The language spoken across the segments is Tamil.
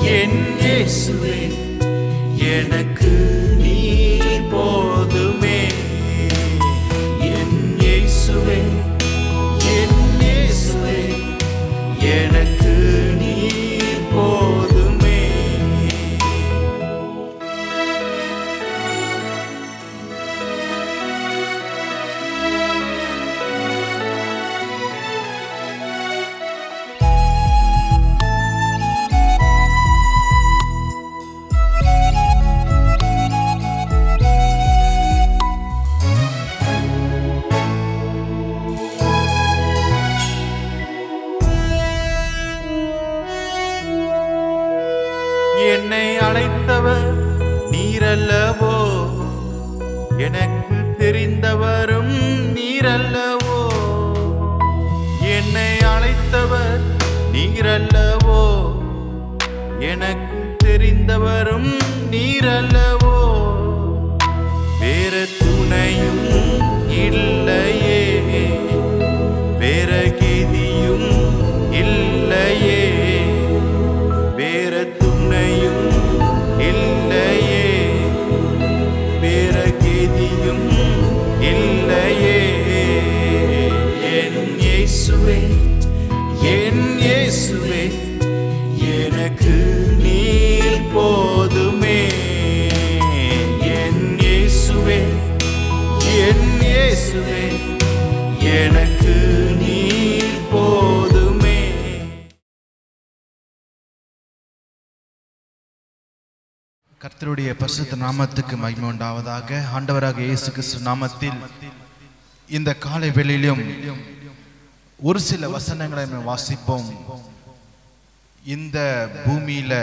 என் இயேசுவே எனக்கு நீ போதுமே என் இயேசுவே என் இயேசுவே எனக்கு நீ போதுமே என்னை அழைத்தவர் நீரல்லவோ எனக்கு தெரிந்தவரும் நீரல்லவோ என்னை அழைத்தவர் நீரல்லவோ எனக்கு தெரிந்தவரும் நீரல்லவோ வேற துணையும் இல்லையே வேற கீதியும் இல்லையே வேற துணையும் இல்லையே வேற கீதியும் இல்லையே என் இயேசுவே என் இயேசுவே எனக்கு நீர் போதுமே என் இயேசுவே என் இயேசுவே எனக்கு நீர் போதுமே கர்த்தருடைய பரிசுத்த நாமத்துக்கு மகிமை உண்டாவதாக ஆண்டவராக இயேசு கிறிஸ்து நாமத்தில் இந்த காலை வெளியிலும் ஒரு சில வசனங்களை நம்ம வாசிப்போம் இந்த பூமியில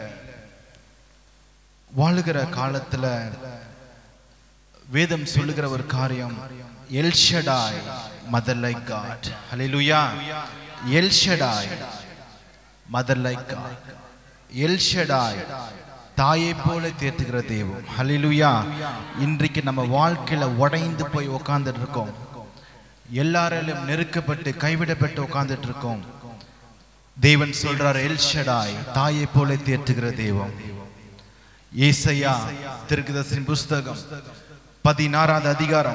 வாழுகிற காலத்துல வேதம் சொல்லுகிற ஒரு காரியம் எல்ஷடாய் மதர் லைக் காட் ஹalleluya El Shaddai mother like God El Shaddai தாயை போல தேற்றுகிற தெய்வம் ஹalleluya இன்றைக்கு நம்ம வாழ்க்கையில உடைந்து போய் உட்கார்ந்துட்டு இருக்கோம் எல்லாராலும் நெருக்கப்பட்டு கைவிடப்பட்டு உட்கார்ந்துட்டு இருக்கோம் தேவன் சொல்றார் எல்ஷடாய் தாயை போல தேற்றுகிற தெய்வம் ஏசையா திருக்குதர்சின் புஸ்தகம் பதினாறாவது அதிகாரம்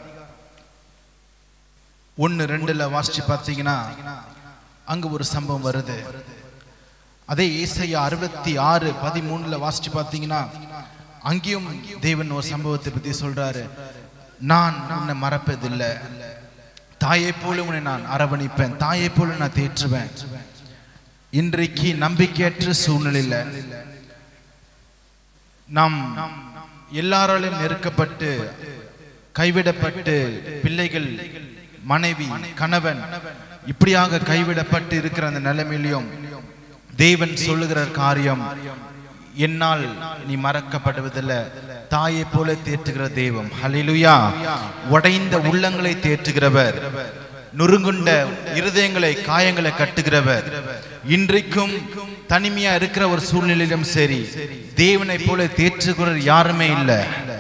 ஒன்னு ரெண்டுல வாசிச்சு பார்த்தீங்கன்னா அங்க ஒரு சம்பவம் வருது அதே ஏசையா அறுபத்தி ஆறு பதிமூணுல வாசிச்சு பார்த்தீங்கன்னா அங்கேயும் தேவன் ஒரு சம்பவத்தை பத்தி சொல்றாரு நான் உன்னை மறப்பதில்லை தாயை போல உன்னை நான் அரவணைப்பேன் தாயை போல நான் தேற்றுவேன் இன்றைக்கு நம்பிக்கையற்ற சூழ்நிலையில நாம் எல்லாராலும் நெருக்கப்பட்டு கைவிடப்பட்டு பிள்ளைகள் மனைவி கணவன் இப்படியாக கைவிடப்பட்டு இருக்கிற அந்த நிலைமையிலும் தேவன் சொல்லுகிற காரியம் என்னால் நீ மறக்கப்படுவதில்லை தாயை போல தேற்றுகிற தெய்வம் ஹalleluya உடைந்த உள்ளங்களை தேற்றுகிறவர் நொறுங்குண்ட இருதயங்களை காயங்களை கட்டுகிறவர் இன்றைக்கும் தனிமையா இருக்கிற ஒரு சூழ்நிலையிலும் சரி தேவனை போல தேற்றுகிறவர் யாருமே இல்லை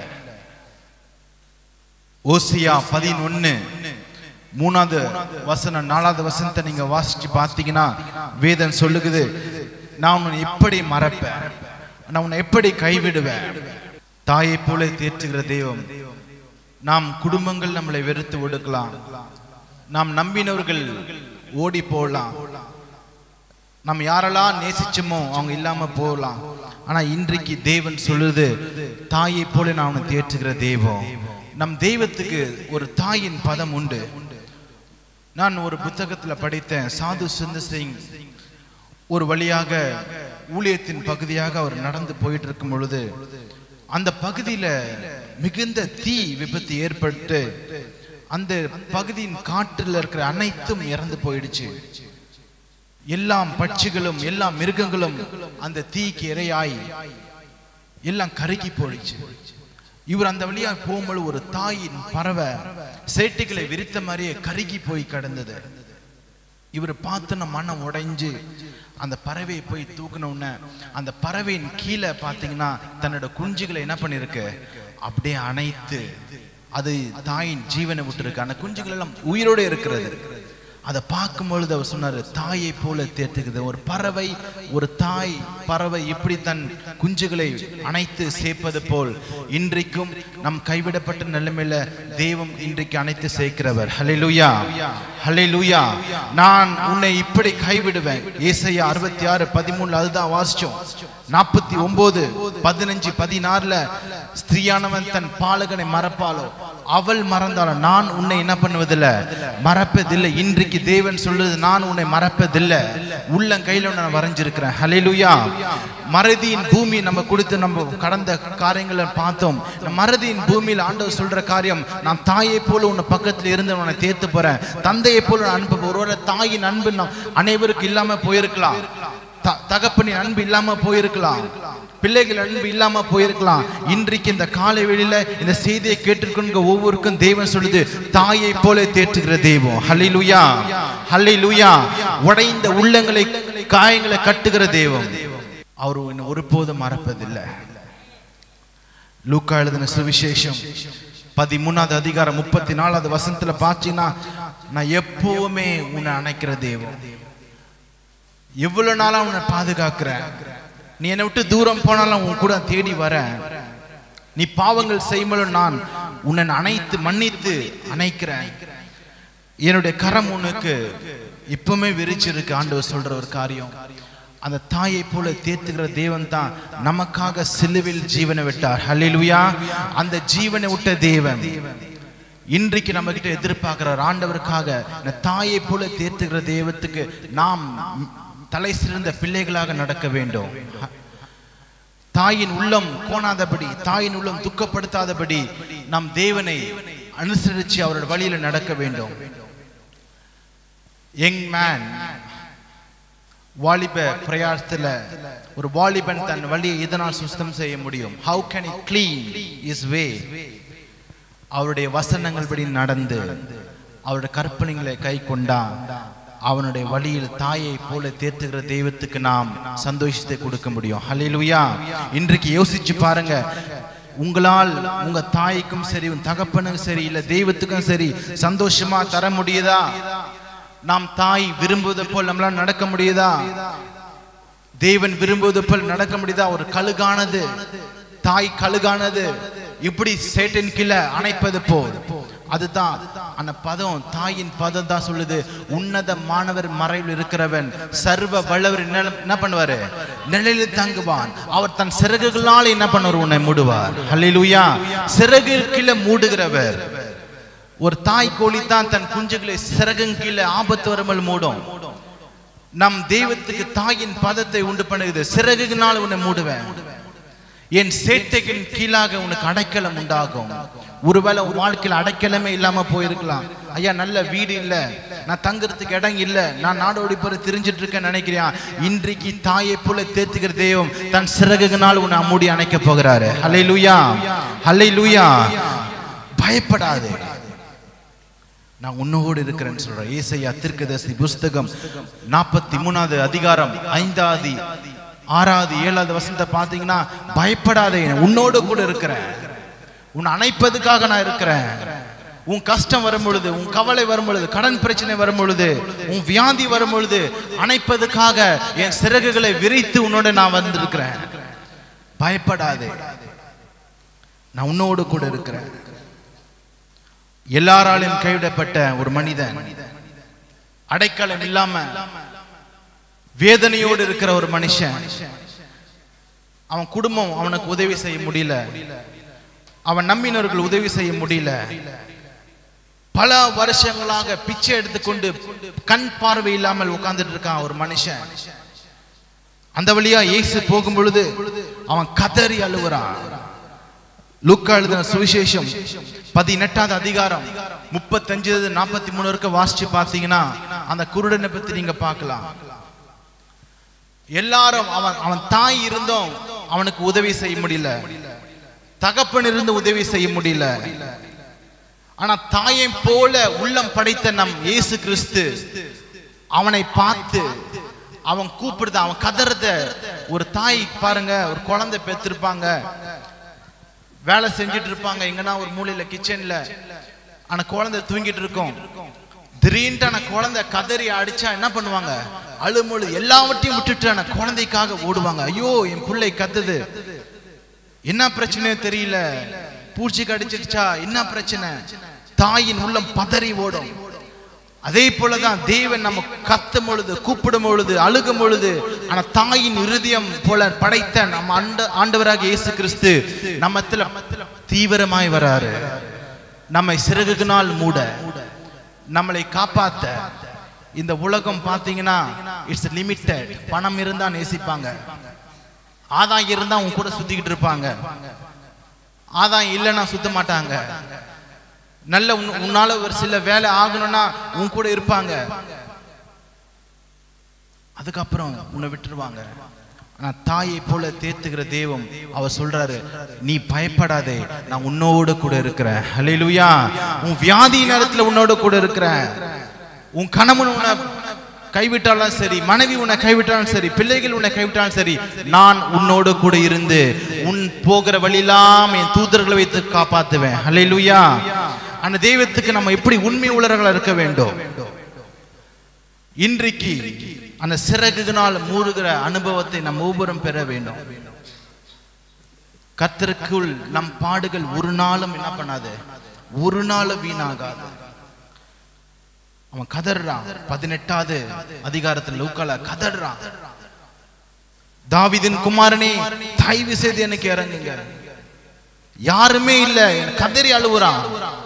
ஓசியா பதினொன்னு மூணாவது வசனம் நாலாவது வசனத்தை நீங்க வாசிச்சு பார்த்தீங்கன்னா வேதன் சொல்லுகுது நான் உன்னை எப்படி மறப்பேன் நான் உன்னை எப்படி கைவிடுவேன் தாயை போல தேற்றுகிற தெய்வம் நாம் குடும்பங்கள் நம்மளை வெறுத்து ஒடுக்கலாம் நாம் நம்பினவர்கள் ஓடி போகலாம் நம்ம யாரெல்லாம் நேசிச்சோமோ அவங்க இல்லாம போகலாம் ஆனா இன்றைக்கு தேவன் சொல்லுது தாயை போல நான் உன்னை தேற்றுகிற தெய்வம் நம் தெய்வத்துக்கு ஒரு தாயின் பதம் உண்டு நான் ஒரு புத்தகத்துல படித்தேன் சாது சுந்தர் சிங் ஒரு வழியாக ஊழியத்தின் பகுதியாக அவர் நடந்து போயிட்டு இருக்கும் பொழுது அந்த பகுதியில மிகுந்த தீ விபத்து ஏற்பட்டு அந்த பகுதியின் காற்றில் இருக்கிற அனைத்தும் இறந்து போயிடுச்சு எல்லாம் பட்சிகளும் எல்லா மிருகங்களும் அந்த தீக்கு இரையாய் எல்லாம் கருகி போயிடுச்சு இவர் அந்த வழியா போகும்போது ஒரு தாயின் பறவை சேட்டைகளை விரித்த மாதிரியே கருகி போய் கிடந்தது இவர் பார்த்துன மனம் உடைஞ்சு அந்த பறவையை போய் தூக்கின உடனே அந்த பறவையின் கீழே பார்த்தீங்கன்னா தன்னோட குஞ்சுகளை என்ன பண்ணிருக்கு அப்படியே அணைத்து அது தாயின் ஜீவனை விட்டுருக்கு அந்த குஞ்சுகள் எல்லாம் உயிரோடு இருக்கிறது அதை பார்க்கும் பொழுது அவர் சொன்னாரு தாயை போல தேற்றுகிறது ஒரு பறவை ஒரு தாய் பறவை இப்படி தன் குஞ்சுகளை அணைத்து சேர்ப்பது போல் இன்றைக்கும் நம் கைவிடப்பட்ட நிலைமையில தெய்வம் இன்றைக்கு அணைத்து சேர்க்கிறவர் ஹalleluya ஹalleluya நான் உன்னை இப்படி கைவிடுவேன் ஏசாயா அறுபத்தி ஆறு பதிமூணுல அதுதான் வாசிச்சோம் நாற்பத்தி ஒன்பது பதினஞ்சு பதினாறுல ஸ்திரீயானவன் தன் பாலகனை மறப்பாளோ அவள் மறந்தாலும் நான் உன்னை என்ன பண்ணுவதில்லை மறப்பதில்லை இன்றைக்கு தேவன் சொல்றது நான் உன்னை மறப்பதில்லை உள்ளங்கையில நான் வரைஞ்சிருக்கிறேன் ஹalleluya மறதியின் பூமி நம்ம கொடுத்து நம்ம கடந்த காரியங்களை பார்த்தோம் இந்த மறதியின் பூமியில் ஆண்டவர் சொல்ற காரியம் நான் தாயை போல உன்னை பக்கத்துல இருந்து உன்னை தேர்த்து போறேன் தந்தையை போல நான் அன்பு ஒருவேளை தாயின் அன்பு நம் அனைவருக்கும் இல்லாம போயிருக்கலாம் த- தகப்பனின் அன்பு இல்லாம போயிருக்கலாம் பிள்ளைகள் அன்பு இல்லாம போயிருக்கலாம் இன்றைக்கு இந்த காலை வெளியில இந்த செய்தியை கேட்டிருக்கிற ஒவ்வொருக்கும் தேவன் சொல்லுது தாயை போல தேற்றுகிற தெய்வம் ஹல்லேலூயா ஹல்லேலூயா உடைந்த உள்ளங்களை காயங்களை கட்டுகிற தெய்வம் அவர் உன்னை ஒருபோதும் மறப்பதில்லை லூக்கா எழுதின சுவிசேஷம் பதிமூணாவது அதிகாரம் முப்பத்தி நாலாவது வசனத்துல பார்த்தீங்கன்னா நான் எப்பவுமே உன்னை அணைக்கிற தெய்வம் எவ்வளவு நாளா உன்னை பாதுகாக்கிறேன் நீ என்னை விட்டு தூரம் போனாலும் உன் கூட தேடி வரேன் நீ பாவங்கள் செய்யும்போது நான் உன்னை அணைத்து மன்னித்து அணைக்கிறேன் என்னுடைய கரம் உனக்கு இப்பவுமே விரிச்சிருக்கு ஆண்டவர் சொல்ற ஒரு காரியம் அந்த தாயை போல தேத்துகிற தேவன் தான் நமக்காக சிலுவில் ஜீவனை விட்டார் ஹல்லேலூயா அந்த ஜீவனை விட்ட தேவன் இன்றைக்கு நம்ம கிட்ட எதிர்பார்க்கிறார் ஆண்டவருக்காக இந்த தாயை போல தேத்துகிற தெய்வத்துக்கு நாம் தலை சிறந்த பிள்ளைகளாக நடக்க வேண்டும் தாயின் உள்ளம் கோணாதபடி தாயின் உள்ளம் துக்கப்படுத்தாதபடி நம் தேவனை அனுசரித்து அவரோட வழியில நடக்க வேண்டும் யங் மேன் வாலிப பிரயாசத்துல ஒரு வாலிபன் தன் வழியை இதனால் சுத்தம் செய்ய முடியும் how can I clean is way அவருடைய வசனங்கள் படி நடந்து அவருடைய கற்பனைகளை கை கொண்டா அவனுடைய வழியில் தாயை போல தேர்த்துகிற தெய்வத்துக்கு நாம் சந்தோஷத்தை கொடுக்க முடியும் ஹalleluya இன்றைக்கு யோசிச்சு பாருங்க உங்களால் உங்க தாய்க்கும் சரி உன் தகப்பனுக்கும் சரி இல்ல தெய்வத்துக்கும் சரி சந்தோஷமா தர முடியுதா நாம் தாய் விரும்புவது போல் நம்மளால நடக்க முடியுதா தேவன் விரும்புவது போல் நடக்க முடியுதா ஒரு கழுகானது தாய் கழுகானது இப்படி சேட்டன் கீழே அணைப்பது போல் அதுதான் அந்த பதம் தாயின் பதம் தான் சொல்லுது உன்னத மாணவர் மறைவில் இருக்கிறவன் சர்வ வல்லவர் என்ன என்ன பண்ணுவாரு நிழலில் தங்குவான் அவர் தன் சிறகுகளால் என்ன பண்ணுவார் உன்னை மூடுவார் ஹalleluya சிறகு கீழே மூடுகிறவர் ஒரு தாய் கோழி தான் தன் குஞ்சுகளை சிறகுன் கீழே ஆபத்து வராமல் மூடும் நம் தெய்வத்துக்கு தாயின் பதத்தை உண்டு பண்ணுகிறது சிறகுனால் உன்னை மூடுவேன் என் சேட்டையின் கீழாக உனக்கு அடைக்கலம் உண்டாகும் ஒருவேளை உன் வாழ்க்கையில் அடைக்கலமே இல்லாம போயிருக்கலாம் ஐயா நல்ல வீடு இல்ல நான் தங்குறதுக்கு இடம் இல்ல நான் நாடோடி போற தெரிஞ்சிட்டு இருக்கேன் நினைக்கிறியா இன்றைக்கு தாயை போல தேத்துக்கிற தெய்வம் தன் சிறகுகளால் உன்னை மூடி அணைக்க போகிறாரு ஹலை லூயா ஹலை லூயா பயப்படாதே நான் உன்னோடு இருக்கிறேன்னு சொல்றேன் ஏசையா தீர்க்கதரிசி புஸ்தகம் நாற்பத்தி மூணாவது அதிகாரம் ஐந்தாவது ஆறாவது ஏழாவது வசனத்தை பார்த்தீங்கன்னா பயப்படாதே நான் உன்னோடு கூட இருக்கிறேன் உன்னை அணைப்பதுக்காக நான் இருக்கிறேன் உன் கஷ்டம் வரும் பொழுது உன் கவலை வரும் பொழுது கடன் பிரச்சனை வரும் பொழுது உன் வியாதி வரும் பொழுது அணைப்பதுக்காக என் சிறகுகளை விரித்து உன்னோட நான் வந்திருக்கிறேன் பயப்படாதே நான் உன்னோடு கூட இருக்கிறேன் எல்லாராலும் கைவிடப்பட்ட ஒரு மனிதன் அடைக்கலம் இல்லாம வேதனையோடு இருக்கிற ஒரு மனுஷன் அவன் குடும்பம் அவனுக்கு உதவி செய்ய முடியல அவன் நம்பினவர்கள் உதவி செய்ய முடியல பல வருஷங்களாக பிச்சை எடுத்துக்கொண்டு கண் பார்வை இல்லாமல் உட்கார்ந்துட்டு இருக்கான் ஒரு மனுஷன் அந்த வழியா இயேசு போகும் பொழுது அவன் கதறி அழுகுறான் லூக்கா எழுதின சுவிசேஷம் பதினெட்டாவது அதிகாரம் முப்பத்தஞ்சு நாற்பத்தி மூணு வரைக்கும் வாசிச்சு பார்த்தீங்கன்னா அந்த குருடனை பத்தி நீங்க பார்க்கலாம் எல்லாரும் அவன் அவன் தாய் இருந்தும் அவனுக்கு உதவி செய்ய முடியல தகப்பன் இருந்து உதவி செய்ய முடியல ஆனா தாயை போல உள்ளம் படைத்த நம் இயேசு கிறிஸ்து அவனை பார்த்து அவன் கூப்பிடுத அவன் கதறத ஒரு தாய் பாருங்க ஒரு குழந்தை பெற்றிருப்பாங்க வேலை செஞ்சுட்டு இருப்பாங்க எங்கன்னா ஒரு மூலையில கிச்சன்ல ஆனா குழந்தை தூங்கிட்டு இருக்கும் திடீர்னு அந்த குழந்தை கதறி அடிச்சா என்ன பண்ணுவாங்க அழுமொழு எல்லாவற்றையும் விட்டுட்டு அந்த குழந்தைக்காக ஓடுவாங்க ஐயோ என் பிள்ளை கத்துது என்ன பிரச்சனையோ தெரியல பூச்சி கடிச்சிடுச்சா என்ன பிரச்சனை தாயின் உள்ளம் பதறி ஓடும் அதே போலதான் தேவன் நம்ம கத்தும் பொழுது கூப்பிடும் பொழுது அழுகும் பொழுது ஆனா தாயின் இருதயம் போல படைத்த நம்ம ஆண்ட ஆண்டவராக இயேசு கிறிஸ்து நம்மத்துல தீவிரமாய் வராரு நம்மை சிறகுனால் மூட நம்மளை காப்பாத்த இந்த உலகம் பாத்தீங்கன்னா இட்ஸ் லிமிட்டட் பணம் இருந்தா நேசிப்பாங்க ஆதாயம் இருந்தா உன் கூட சுத்திக்கிட்டு இருப்பாங்க ஆதாயம் இல்லைன்னா சுத்த மாட்டாங்க நல்ல உன்- உன்னால ஒரு சில வேலை ஆகணும்னா உன் கூட இருப்பாங்க அதுக்கப்புறம் உன்னை விட்டுருவாங்க ஆனா தாயை போல தேத்துகிற தெய்வம் அவர் சொல்றாரு நீ பயப்படாதே நான் உன்னோடு கூட இருக்கிறேன் ஹalleluya உன் வியாதி நேரத்துல உன்னோடு கூட இருக்கிறேன் உன் கணவன் உன்னை கைவிட்டாலும் சரி மனைவி உன்னை கைவிட்டாலும் சரி பிள்ளைகள் உன்னை கைவிட்டாலும் சரி நான் உன்னோடு கூட இருந்து உன் போகிற வழியெல்லாம் என் தூதர்களை வைத்து காப்பாத்துவேன் ஹalleluya அந்த தெய்வத்துக்கு நம்ம எப்படி உண்மை உள்ளவர்களா இருக்க வேண்டும் இன்றைக்கு அந்த சிறகுனால் மூடுகிற அனுபவத்தை நம் ஒவ்வொருவரும் பெற வேண்டும் கர்த்தருக்குள் நம் பாடுகள் ஒரு நாளும் என்ன பண்ணாது ஒரு நாளும் வீணாகாது அவன் கதறான் பதினெட்டாவது அதிகாரத்தில் லூக்கால கதறான் தாவீதின் குமாரனே தயவு செய்து எனக்கு இறங்குங்க யாருமே இல்ல என் கதறி அழுவுறான்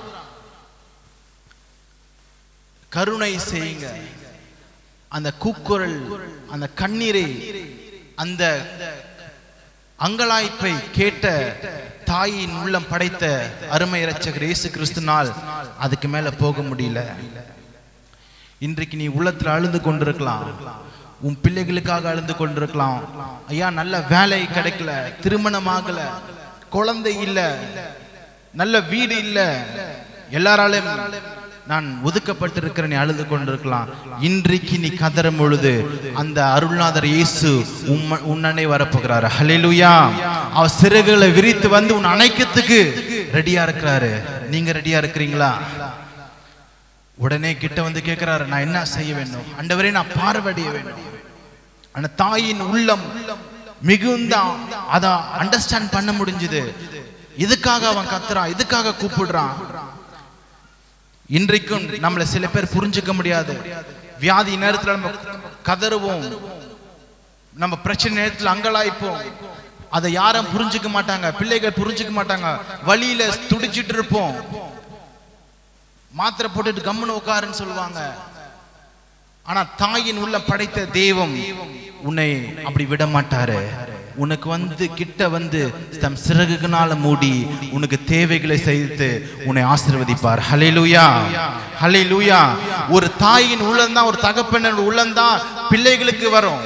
கருணை செய்யுங்க அந்த கூக்குரல் அந்த கண்ணீரை அந்த அங்கலாய்ப்பை கேட்ட தாயின் உள்ளம் படைத்த அருமை இரட்சகர் இயேசு கிறிஸ்துனால் அதுக்கு மேல போக முடியல இன்றைக்கு நீ உள்ளத்துல அழுது கொண்டிருக்கலாம் உன் பிள்ளைகளுக்காக அழுது கொண்டிருக்கலாம் ஐயா நல்ல வேலை கிடைக்கல திருமணம் ஆகல குழந்தை இல்ல நல்ல வீடு இல்ல எல்லாராலும் நான் ஒதுக்கப்பட்டிருக்கிற நீ அழுது கொண்டிருக்கலாம் இன்றைக்கு நீ கதறும் பொழுது அந்த அருள்நாதர் இயேசு உம்ம- உன்னனை வரப்போகிறாரு ஹalleluya அவர் சிறகுகளை விரித்து வந்து உன் அணைக்கத்துக்கு ரெடியா இருக்கிறாரு நீங்க ரெடியா இருக்கிறீங்களா உடனே கிட்ட வந்து கேட்கிறாரு நான் என்ன செய்ய வேண்டும் ஆண்டவரே நான் பார்வடைய வேண்டும் அந்த தாயின் உள்ளம் மிகுந்த அத அண்டர்ஸ்டாண்ட் பண்ண முடிஞ்சது இதுக்காக அவன் கத்துறான் இதுக்காக கூப்பிடுறான் இன்றைக்கும் நம்மள சில பேர் புரிஞ்சுக்க முடியாது வியாதி நேரத்துல நம்ம கதறுவோம் நம்ம பிரச்சனை நேரத்துல அங்கலாய்ப்போம் அதை யாரும் புரிஞ்சுக்க மாட்டாங்க பிள்ளைகள் புரிஞ்சுக்க மாட்டாங்க வழியில துடிச்சிட்டு இருப்போம் மாத்திரை போட்டுட்டு கம்முன்னு உட்காருன்னு சொல்லுவாங்க ஆனா தாயின் உள்ள படைத்த தெய்வம் உன்னை அப்படி விட மாட்டாரு உனக்கு வந்து கிட்ட வந்து தம் சிறகுகளால மூடி உனக்கு தேவைகளை செய்து உன்னை ஆசீர்வதிப்பார் ஹalleluya ஹalleluya ஒரு தாயின் உள்ளம்தான் ஒரு தகப்பனோட உள்ளம்தான் பிள்ளைகளுக்கு வரும்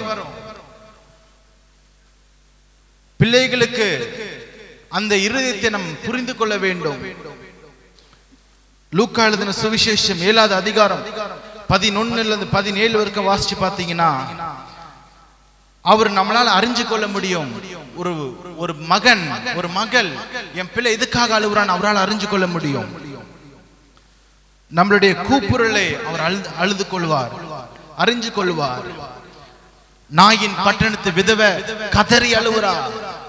பிள்ளைகளுக்கு அந்த இருதயத்தை நாம் புரிந்து கொள்ள வேண்டும் லூக்கா எழுதின சுவிசேஷம் ஏழாவது அதிகாரம் பதினொன்னுல இருந்து பதினேழு வரைக்கும் வாசிச்சு பார்த்தீங்கன்னா அவர் நம்மளால அறிஞ்சு கொள்ள முடியும் ஒரு ஒரு மகன் ஒரு மகள் என் பிள்ளை எதுக்காக அழுகுறான் அவரால் அறிஞ்சு கொள்ள முடியும் நம்மளுடைய கூப்புரலை அவர் அழுது அழுது கொள்வார் அறிஞ்சு கொள்வார் நாயின் பட்டணத்து விதவை கதறி அழுவுறார்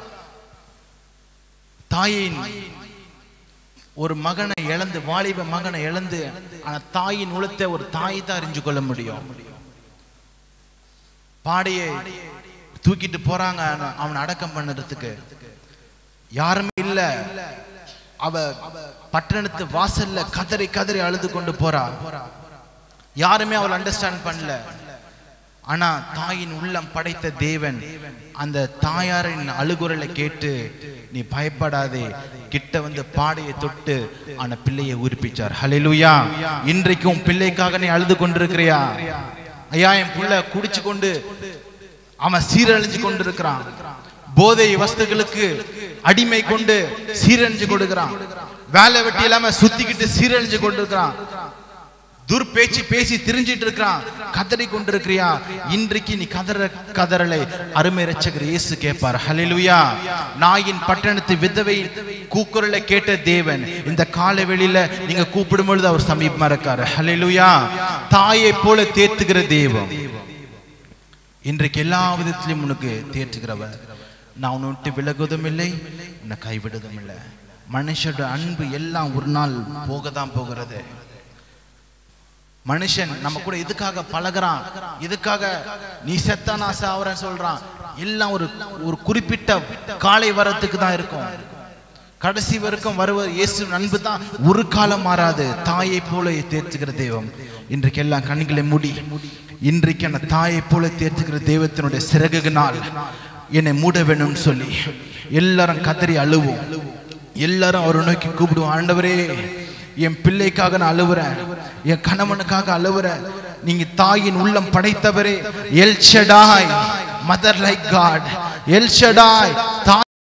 தாயின் ஒரு மகனை இழந்து வாலிப மகனை இழந்து ஆனா தாயின் உளத்தை ஒரு தாய் தான் அறிஞ்சு கொள்ள முடியும் பாடையை தூக்கிட்டு போறாங்க ஆனா அவனை அடக்கம் பண்ணுறதுக்கு யாருமே இல்ல அவ பட்டணத்து வாசல்ல கதறி கதறி அழுது கொண்டு போறா யாருமே அவள் அண்டர்ஸ்டாண்ட் பண்ணல ஆனா தாயின் உள்ளம் படைத்த தேவன் அந்த தாயாரின் அழுகுரலை கேட்டு நீ பயப்படாதே கிட்ட வந்து பாடையை தொட்டு அந்த பிள்ளையை உயிர்ப்பிச்சார் ஹalleluya இன்றைக்கு உன் பிள்ளைக்காக நீ அழுது கொண்டிருக்கிறியா ஐயா என் பிள்ளை குடிச்சு கொண்டு அவன் சீரழிஞ்சு கொண்டிருக்கிறான் போதை வஸ்துகளுக்கு அடிமை கொண்டு சீரழிஞ்சு கொடுக்கிறான் வேலை வெட்டி இல்லாம சுத்திக்கிட்டு சீரழிஞ்சு கொண்டிருக்கிறான் துர்பேச்சு பேசி திரிஞ்சிட்டு இருக்கிறான் கதறி கொண்டிருக்கிறியா இன்றைக்கு நீ கதற கதறலை அருமை ரட்சகர் இயேசு கேட்பார் ஹalleluya நாயின் பட்டணத்து விதவை கூக்குரலை கேட்ட தேவன் இந்த காலை வெளியில நீங்க கூப்பிடும் பொழுது அவர் சமீபமா இருக்காரு ஹalleluya தாயை போல தேத்துகிற தெய்வம் இன்றைக்கு எல்லா விதத்திலும் உனக்கு தேற்றுகிறவர் நான் உன்னை விட்டு விலகுவதும் இல்லை உன்னை கைவிடுவதும் இல்லை மனுஷோட அன்பு எல்லாம் ஒரு நாள் போக தான் போகிறது மனுஷன் நம்ம கூட எதுக்காக பழகுறான் எதுக்காக நீ செத்தா நான் சாவறேன் சொல்றான் எல்லாம் ஒரு ஒரு குறிப்பிட்ட காலை வரத்துக்கு தான் இருக்கும் கடைசி வரைக்கும் வருவ இயேசு அன்பு தான் ஒரு காலம் மாறாது தாயை போல தேர்த்துகிற தெய்வம் இன்றைக்கு எல்லாம் கண்களை மூடி இன்றைக்கு அந்த தாயை போல தேர்த்துகிற தெய்வத்தினுடைய சிறகுனால் என்னை மூட வேணும்னு சொல்லி எல்லாரும் கதறி அழுவோம் எல்லாரும் அவரை நோக்கி கூப்பிடுவோம் ஆண்டவரே என் பிள்ளைக்காக நான் அழுவுறேன் என் கணவனுக்காக அழுவுறேன் நீங்க தாயின் உள்ளம் படைத்தவரே El Shaddai mother like God El Shaddai